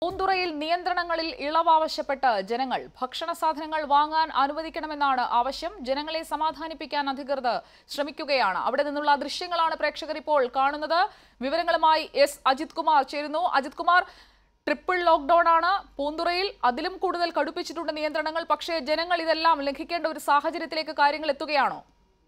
പൂന്തുറയിൽ നിയന്ത്രണങ്ങളിൽ ഇളവ് ആവശ്യപ്പെട്ട് ജനങ്ങൾ ഭക്ഷണ സാധനങ്ങൾ വാങ്ങാൻ അനുവദിക്കണമെന്നാണ് ആവശ്യം ജനങ്ങളെ സമാധാനിപ്പിക്കാൻ അധികൃതർ ശ്രമിക്കുകയാണ് അവിടെ നിന്നുള്ള ദൃശ്യങ്ങളാണ് പ്രേക്ഷകർ ഇപ്പോൾ കാണുന്നത് വിവരങ്ങളുമായി എസ് അജിത് കുമാർ ചേരുന്നു അജിത് കുമാർ ട്രിപ്പിൾ ലോക്ക്ഡൌൺ ആണ് പൂന്തുറയിൽ അതിലും കൂടുതൽ കടുപ്പിച്ചിട്ടുണ്ട് നിയന്ത്രണങ്ങൾ പക്ഷേ ജനങ്ങൾ ഇതെല്ലാം ലംഘിക്കേണ്ട ഒരു സാഹചര്യത്തിലേക്ക് കാര്യങ്ങൾ എത്തുകയാണോ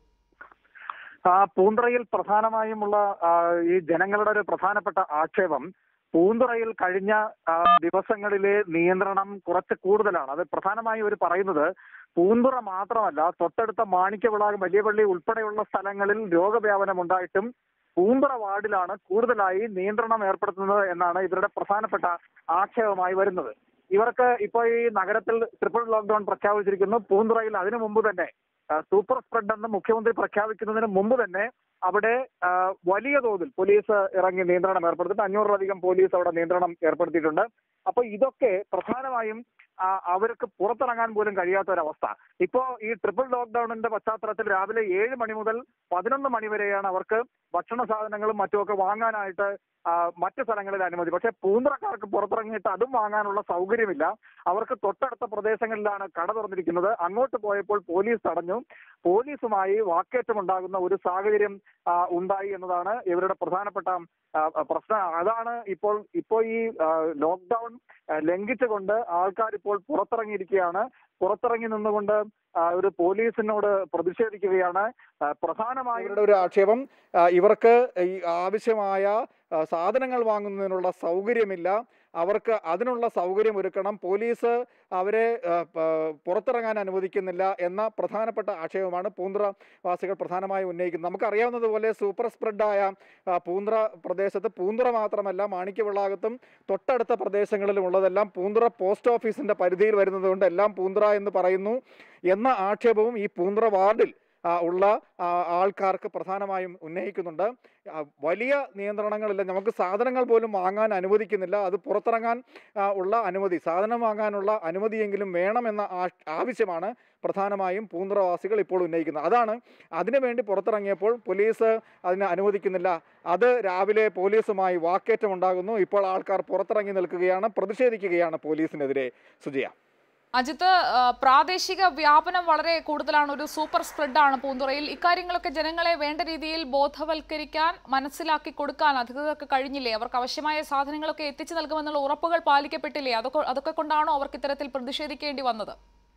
ആ പൂന്തുറയിൽ പ്രധാനമായുമുള്ള ആ, ഈ ജനങ്ങളുടെ ഒരു പ്രധാനപ്പെട്ട ആക്ഷേപം പൂന്തുറയിൽ കഴിഞ്ഞ ആ, ദിവസങ്ങളിലെ നിയന്ത്രണം കുറച്ച് കൂടുതലാണ് അത് പ്രധാനമായും ഇവർ പറയുന്നത് പൂന്തുറ മാത്രമല്ല തൊട്ടടുത്ത മാണിക്യവിളാകം വലിയ പള്ളി ഉൾപ്പെടെയുള്ള സ്ഥലങ്ങളിൽ രോഗവ്യാപനം ഉണ്ടായിട്ടും പൂന്തുറ വാർഡിലാണ് കൂടുതലായി നിയന്ത്രണം ഏർപ്പെടുത്തുന്നത് എന്നാണ് ഇവരുടെ പ്രധാനപ്പെട്ട ആക്ഷേപമായി വരുന്നത് ഇവർക്ക് ഇപ്പോൾ ഈ നഗരത്തിൽ ട്രിപ്പിൾ ലോക്ക്ഡൌൺ പ്രഖ്യാപിച്ചിരിക്കുന്നു പൂന്തുറയിൽ അതിനു മുമ്പ് തന്നെ ആ, സൂപ്പർ സ്പ്രെഡ് എന്ന് മുഖ്യമന്ത്രി പ്രഖ്യാപിക്കുന്നതിന് മുമ്പ് തന്നെ അവിടെ ആ, വലിയ തോതിൽ പോലീസ് ഇറങ്ങി നിയന്ത്രണം ഏർപ്പെടുത്തിയിട്ട് അഞ്ഞൂറിലധികം പോലീസ് അവിടെ നിയന്ത്രണം ഏർപ്പെടുത്തിയിട്ടുണ്ട് അപ്പൊ ഇതൊക്കെ പ്രധാനമായും ആ, അവർക്ക് പുറത്തിറങ്ങാൻ പോലും കഴിയാത്ത ഒരവസ്ഥ ഇപ്പോ ഈ ട്രിപ്പിൾ ലോക്ക്ഡൌണിന്റെ പശ്ചാത്തലത്തിൽ രാവിലെ ഏഴ് മണി മുതൽ പതിനൊന്ന് മണി വരെയാണ് അവർക്ക് ഭക്ഷണ സാധനങ്ങളും മറ്റുമൊക്കെ വാങ്ങാനായിട്ട് ആ, മറ്റ് സ്ഥലങ്ങളിൽ അനുമതി പക്ഷേ പൂന്തറക്കാർക്ക് പുറത്തിറങ്ങിയിട്ട് അതും വാങ്ങാനുള്ള സൗകര്യമില്ല അവർക്ക് തൊട്ടടുത്ത പ്രദേശങ്ങളിലാണ് കട തുറന്നിരിക്കുന്നത് അങ്ങോട്ട് പോയപ്പോൾ പോലീസ് തടഞ്ഞു പോലീസുമായി വാക്കേറ്റമുണ്ടാകുന്ന ഒരു സാഹചര്യം ആ, ഉണ്ടായി എന്നതാണ് ഇവരുടെ പ്രധാനപ്പെട്ട ആ, പ്രശ്നം അതാണ് ഇപ്പോൾ ഇപ്പോൾ ഈ ആ, ലോക്ക്ഡൌൺ ആ, ലംഘിച്ചുകൊണ്ട് ആൾക്കാർ ഇപ്പോൾ പുറത്തിറങ്ങിയിരിക്കുകയാണ് പുറത്തിറങ്ങി നിന്നുകൊണ്ട് ആ, ഒരു പോലീസിനോട് പ്രതിഷേധിക്കുകയാണ് ആ, പ്രധാനമായും ഇവരുടെ ഒരു ആക്ഷേപം ആ, ഇവർക്ക് ഈ ആവശ്യമായ ആ, സാധനങ്ങൾ വാങ്ങുന്നതിനുള്ള സൗകര്യമില്ല അവർക്ക് അതിനുള്ള സൗകര്യം ഒരുക്കണം പോലീസ് അവരെ ആ, പ- പുറത്തിറങ്ങാൻ അനുവദിക്കുന്നില്ല എന്ന പ്രധാനപ്പെട്ട ആക്ഷേപമാണ് പൂന്തുറ വാസികൾ പ്രധാനമായും ഉന്നയിക്കുന്നത് നമുക്കറിയാവുന്നതുപോലെ സൂപ്പർ സ്പ്രെഡായ ആ, പൂന്തുറ പ്രദേശത്ത് പൂന്തുറ മാത്രമല്ല മാണിക്യവിളാകത്തും തൊട്ടടുത്ത പ്രദേശങ്ങളിലും ഉള്ളതെല്ലാം പൂന്തുറ പോസ്റ്റ് ഓഫീസിന്റെ പരിധിയിൽ വരുന്നതുകൊണ്ട് എല്ലാം പൂന്തുറ എന്ന് പറയുന്നു എന്ന ആക്ഷേപവും ഈ പൂന്തുറ വാർഡിൽ ആ, ഉള്ള ആ, ആൾക്കാർക്ക് പ്രധാനമായും ഉന്നയിക്കുന്നുണ്ട് ആ, വലിയ നിയന്ത്രണങ്ങളില്ല നമുക്ക് സാധനങ്ങൾ പോലും വാങ്ങാൻ അനുവദിക്കുന്നില്ല അത് പുറത്തിറങ്ങാൻ ആ, ഉള്ള അനുമതി സാധനം വാങ്ങാനുള്ള അനുമതിയെങ്കിലും വേണമെന്ന ആ- ആവശ്യമാണ് പ്രധാനമായും പൂന്തറവാസികൾ ഇപ്പോൾ ഉന്നയിക്കുന്നത് അതാണ് അതിനുവേണ്ടി പുറത്തിറങ്ങിയപ്പോൾ പോലീസ് അതിന് അനുവദിക്കുന്നില്ല അത് രാവിലെ പോലീസുമായി വാക്കേറ്റം ഉണ്ടാകുന്നു ഇപ്പോൾ ആൾക്കാർ പുറത്തിറങ്ങി നിൽക്കുകയാണ് പ്രതിഷേധിക്കുകയാണ് പോലീസിനെതിരെ സുജയ അജിത്ത് ആ, പ്രാദേശിക വ്യാപനം വളരെ കൂടുതലാണ് ഒരു സൂപ്പർ സ്പ്രെഡാണ് പൂന്തുറയിൽ ഇക്കാര്യങ്ങളൊക്കെ ജനങ്ങളെ വേണ്ട രീതിയിൽ ബോധവൽക്കരിക്കാൻ മനസ്സിലാക്കി കൊടുക്കാൻ അധികൃതർക്ക് കഴിഞ്ഞില്ലേ അവർക്ക് ആവശ്യമായ സാധനങ്ങളൊക്കെ എത്തിച്ചു നൽകുമെന്നുള്ള ഉറപ്പുകൾ പാലിക്കപ്പെട്ടില്ലേ അതൊക്കെ അതൊക്കെ കൊണ്ടാണോ അവർക്ക് ഇത്തരത്തിൽ പ്രതിഷേധിക്കേണ്ടി വന്നത്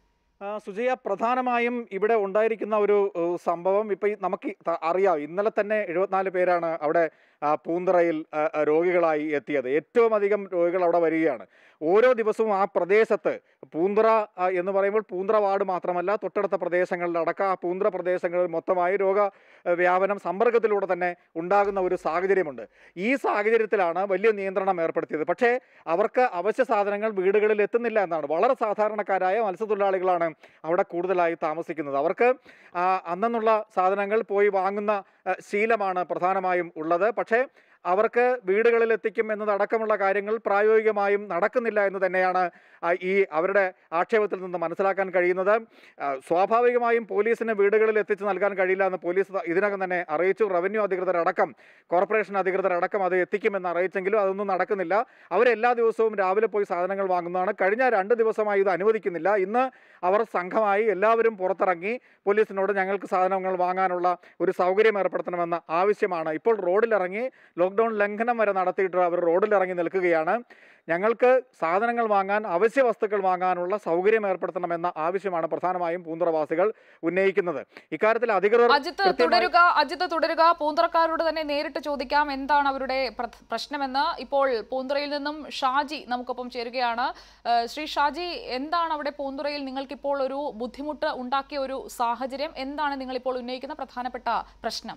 ആ, സുജയ പ്രധാനമായും ഇവിടെ ഉണ്ടായിരിക്കുന്ന ഒരു ഏഹ്, സംഭവം ഇപ്പൊ ഈ നമുക്ക് ഈ ത- അറിയാം ഇന്നലെ തന്നെ എഴുപത്തിനാല് പേരാണ് അവിടെ ആ, പൂന്തറയിൽ ആ, ആ, രോഗികളായി എത്തിയത് ഏറ്റവും അധികം രോഗികൾ അവിടെ വരികയാണ് ഓരോ ദിവസവും ആ പ്രദേശത്ത് പൂന്തറ ആ, എന്ന് പറയുമ്പോൾ പൂന്തറ വാർഡ് മാത്രമല്ല തൊട്ടടുത്ത പ്രദേശങ്ങളിലടക്കം ആ പൂന്തറ പ്രദേശങ്ങളിൽ മൊത്തമായി രോഗ ഏഹ്, വ്യാപനം സമ്പർക്കത്തിലൂടെ തന്നെ ഉണ്ടാകുന്ന ഒരു സാഹചര്യമുണ്ട് ഈ സാഹചര്യത്തിലാണ് വലിയ നിയന്ത്രണം ഏർപ്പെടുത്തിയത് പക്ഷേ അവർക്ക് അവശ്യ സാധനങ്ങൾ വീടുകളിൽ എത്തുന്നില്ല എന്നാണ് വളരെ സാധാരണക്കാരായ മത്സ്യത്തൊഴിലാളികളാണ് അവിടെ കൂടുതലായി താമസിക്കുന്നത് അവർക്ക് ആ, അന്നെന്നുള്ള സാധനങ്ങൾ പോയി വാങ്ങുന്ന ആ, ശീലമാണ് പ്രധാനമായും ഉള്ളത് പക്ഷേ അവർക്ക് വീടുകളിൽ എത്തിക്കും എന്നതടക്കമുള്ള കാര്യങ്ങൾ പ്രായോഗികമായും നടക്കുന്നില്ല എന്ന് തന്നെയാണ് ആ, ഈ അവരുടെ ആക്ഷേപത്തിൽ നിന്ന് മനസ്സിലാക്കാൻ കഴിയുന്നത് ആ, സ്വാഭാവികമായും പോലീസിന് വീടുകളിൽ എത്തിച്ച് നൽകാൻ കഴിയില്ല എന്ന് പോലീസ് ഇതിനകം തന്നെ അറിയിച്ചു റവന്യൂ അധികൃതരടക്കം കോർപ്പറേഷൻ അധികൃതരടക്കം അത് എത്തിക്കുമെന്ന് അറിയിച്ചെങ്കിലും അതൊന്നും നടക്കുന്നില്ല അവരെല്ലാ ദിവസവും രാവിലെ പോയി സാധനങ്ങൾ വാങ്ങുന്നതാണ് കഴിഞ്ഞ രണ്ട് ദിവസമായി ഇത് അനുവദിക്കുന്നില്ല ഇന്ന് അവർ സംഘമായി എല്ലാവരും പുറത്തിറങ്ങി പോലീസിനോട് ഞങ്ങൾക്ക് സാധനങ്ങൾ വാങ്ങാനുള്ള ഒരു സൗകര്യം ഏർപ്പെടുത്തണമെന്ന ആവശ്യമാണ് ഇപ്പോൾ റോഡിലിറങ്ങി ലോക്ക്ഡൗൺ ലംഘനം വരെ നടത്തിയിട്ട് അവർ റോഡിലിറങ്ങി നിൽക്കുകയാണ് ഞങ്ങൾക്ക് സാധനങ്ങൾ വാങ്ങാൻ അവശ്യ വസ്തുക്കൾ വാങ്ങാനുള്ള സൗകര്യം ഏർപ്പെടുത്തണമെന്ന ആവശ്യമാണ് പ്രധാനമായും പൂന്തറവാസികൾ ഉന്നയിക്കുന്നത് ഇക്കാര്യത്തിൽ അധികൃതർ അജിത്ത് കൃത്യമായി- തുടരുക അജിത്ത് തുടരുക പൂന്തറക്കാരോട് തന്നെ നേരിട്ട് ചോദിക്കാം എന്താണ് അവരുടെ പ്ര- പ്രശ്നമെന്ന് ഇപ്പോൾ പൂന്തുറയിൽ നിന്നും ഷാജി നമുക്കൊപ്പം ചേരുകയാണ് ഏഹ് ശ്രീ ഷാജി എന്താണ് അവിടെ പൂന്തുറയിൽ നിങ്ങൾക്കിപ്പോൾ ഒരു ബുദ്ധിമുട്ട് ഉണ്ടാക്കിയ ഒരു സാഹചര്യം എന്താണ് നിങ്ങൾ ഇപ്പോൾ ഉന്നയിക്കുന്ന പ്രധാനപ്പെട്ട പ്രശ്നം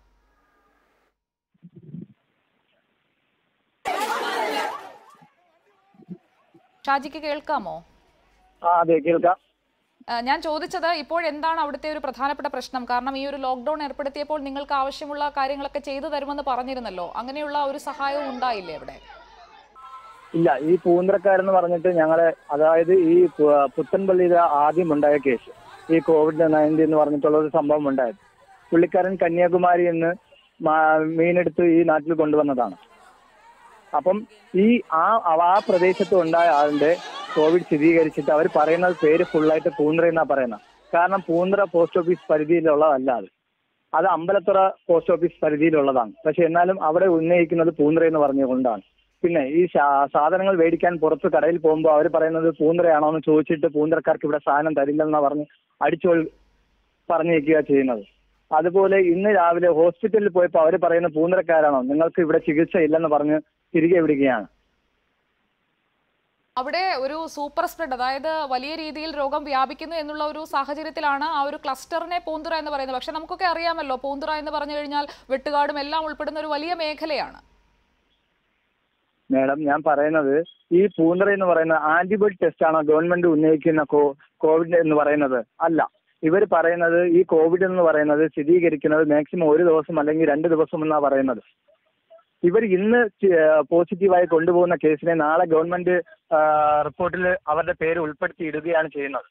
ഷാജിക്ക് കേൾക്കാമോ ആ അതെ കേൾക്കാം ആ, ഞാൻ ചോദിച്ചത് ഇപ്പോൾ എന്താണ് അവിടുത്തെ ഒരു പ്രധാനപ്പെട്ട പ്രശ്നം കാരണം ഈ ഒരു ലോക്ക്ഡൌൺ ഏർപ്പെടുത്തിയപ്പോൾ നിങ്ങൾക്ക് ആവശ്യമുള്ള കാര്യങ്ങളൊക്കെ ചെയ്തു തരുമെന്ന് പറഞ്ഞിരുന്നല്ലോ അങ്ങനെയുള്ള ഒരു സഹായവും ഉണ്ടായില്ലേ അവിടെ ഇല്ല ഈ പൂന്തറക്കാരെന്ന് പറഞ്ഞിട്ട് ഞങ്ങളെ അതായത് ഈ പു- പുത്തൻപള്ളിയിലെ ആദ്യം ഉണ്ടായ കേസ് ഈ കോവിഡ് നയൻറ്റീൻ എന്ന് പറഞ്ഞിട്ടുള്ള ഒരു സംഭവം ഉണ്ടായത് പുള്ളിക്കാരൻ കന്യാകുമാരി എന്ന് മാ- മീനെടുത്ത് ഈ നാട്ടിൽ കൊണ്ടുവന്നതാണ് അപ്പം ഈ ആ ആ പ്രദേശത്ത് ഉണ്ടായ ആളിന്റെ കോവിഡ് സ്ഥിരീകരിച്ചിട്ട് അവർ പറയുന്നത് പേര് ഫുള്ളായിട്ട് പൂന്ത്ര എന്നാ പറയുന്നത് കാരണം പൂന്ത്ര പോസ്റ്റ് ഓഫീസ് പരിധിയിലുള്ളതല്ല അത് അത് അമ്പലത്തുറ പോസ്റ്റ് ഓഫീസ് പരിധിയിലുള്ളതാണ് പക്ഷെ എന്നാലും അവിടെ ഉന്നയിക്കുന്നത് പൂന്ത്ര എന്ന് പറഞ്ഞുകൊണ്ടാണ് പിന്നെ ഈ ശാ- സാധനങ്ങൾ മേടിക്കാൻ പുറത്ത് കടയിൽ പോകുമ്പോൾ അവർ പറയുന്നത് പൂന്തറയാണോ എന്ന് ചോദിച്ചിട്ട് പൂന്തറക്കാർക്ക് ഇവിടെ സാധനം തരില്ലെന്നാ പറഞ്ഞ് അടിച്ചോൾ പറഞ്ഞേക്കുക ചെയ്യുന്നത് അതുപോലെ ഇന്ന് രാവിലെ ഹോസ്പിറ്റലിൽ പോയപ്പോൾ അവർ പറയുന്ന പൂന്തറക്കാരാണോ നിങ്ങൾക്ക് ഇവിടെ ചികിത്സ ഇല്ലെന്ന് പറഞ്ഞ് തിരികെ വിടുകയാണ് അവിടെ ഒരു സൂപ്പർ സ്പ്രെഡ് അതായത് വലിയ രീതിയിൽ രോഗം വ്യാപിക്കുന്നു എന്നുള്ള ഒരു സാഹചര്യത്തിലാണ് ആ ഒരു ക്ലസ്റ്ററിനെ പൂന്തുറ എന്ന് പറയുന്നത് പക്ഷെ നമുക്കൊക്കെ അറിയാമല്ലോ പൂന്തുറ എന്ന് പറഞ്ഞു കഴിഞ്ഞാൽ വെട്ടുകാടും എല്ലാം ഉൾപ്പെടുന്ന ഒരു വലിയ മേഖലയാണ് മേഡം ഞാൻ പറയുന്നത് ഈ പൂന്തറ എന്ന് പറയുന്ന ആന്റിബയോട്ടിക് ടെസ്റ്റ് ആണോ ഗവൺമെന്റ് ഉന്നയിക്കുന്ന കോ- കോവിഡ് എന്ന് പറയുന്നത് അല്ല ഇവർ പറയുന്നത് ഈ കോവിഡ് എന്ന് പറയുന്നത് സ്ഥിരീകരിക്കുന്നത് മാക്സിമം ഒരു ദിവസം അല്ലെങ്കിൽ രണ്ട് ദിവസം എന്നാണ് പറയുന്നത് ഇവർ ഇന്ന് പോസിറ്റീവായി കൊണ്ടുപോകുന്ന കേസിനെ നാളെ ഗവൺമെന്റ് റിപ്പോർട്ടിൽ അവരുടെ പേര് ഉൾപ്പെടുത്തി ഇടുകയാണ് ചെയ്യുന്നത്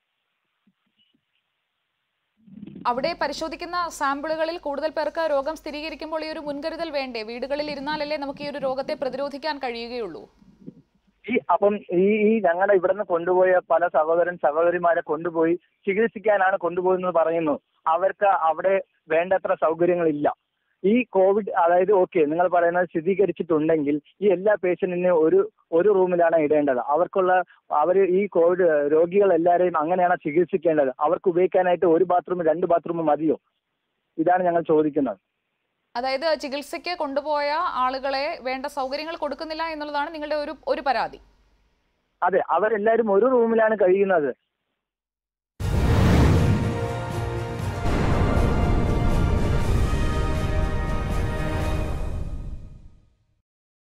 അവിടെ പരിശോധിക്കുന്ന സാമ്പിളുകളിൽ കൂടുതൽ പേർക്ക് രോഗം സ്ഥിരീകരിക്കുമ്പോൾ ഈ ഒരു മുൻകരുതൽ വേണ്ടേ വീടുകളിൽ ഇരുന്നാലല്ലേ നമുക്ക് ഈ ഒരു രോഗത്തെ പ്രതിരോധിക്കാൻ കഴിയുകയുള്ളൂ ഈ അപ്പം ഈ ഈ ഞങ്ങളുടെ ഇവിടുന്ന് കൊണ്ടുപോയ പല സഹോദരൻ സഹോദരിമാരെ കൊണ്ടുപോയി ചികിത്സിക്കാനാണ് കൊണ്ടുപോകുന്നത് പറയുന്നു അവർക്ക് അവിടെ വേണ്ടത്ര സൗകര്യങ്ങളില്ല ഈ കോവിഡ് അതായത് ഓക്കെ നിങ്ങൾ പറയുന്നത് സ്ഥിരീകരിച്ചിട്ടുണ്ടെങ്കിൽ ഈ എല്ലാ പേഷ്യന്റിനെ ഒരു ഒരു റൂമിലാണ് ഇടേണ്ടത് അവർക്കുള്ള അവർ ഈ കോവിഡ് രോഗികൾ എല്ലാവരെയും അങ്ങനെയാണ് ചികിത്സിക്കേണ്ടത് അവർക്ക് ഉപയോഗിക്കാനായിട്ട് ഒരു ബാത്റൂം രണ്ട് ബാത്റൂം മതിയോ ഇതാണ് ഞങ്ങൾ ചോദിക്കുന്നത് അതായത് ചികിത്സയ്ക്ക് കൊണ്ടുപോയ ആളുകളെ വേണ്ട സൗകര്യങ്ങൾ കൊടുക്കുന്നില്ല എന്നുള്ളതാണ് നിങ്ങളുടെ ഒരു ഒരു പരാതി അതെ അവരെല്ലാവരും ഒരു റൂമിലാണ് കഴിയുന്നത്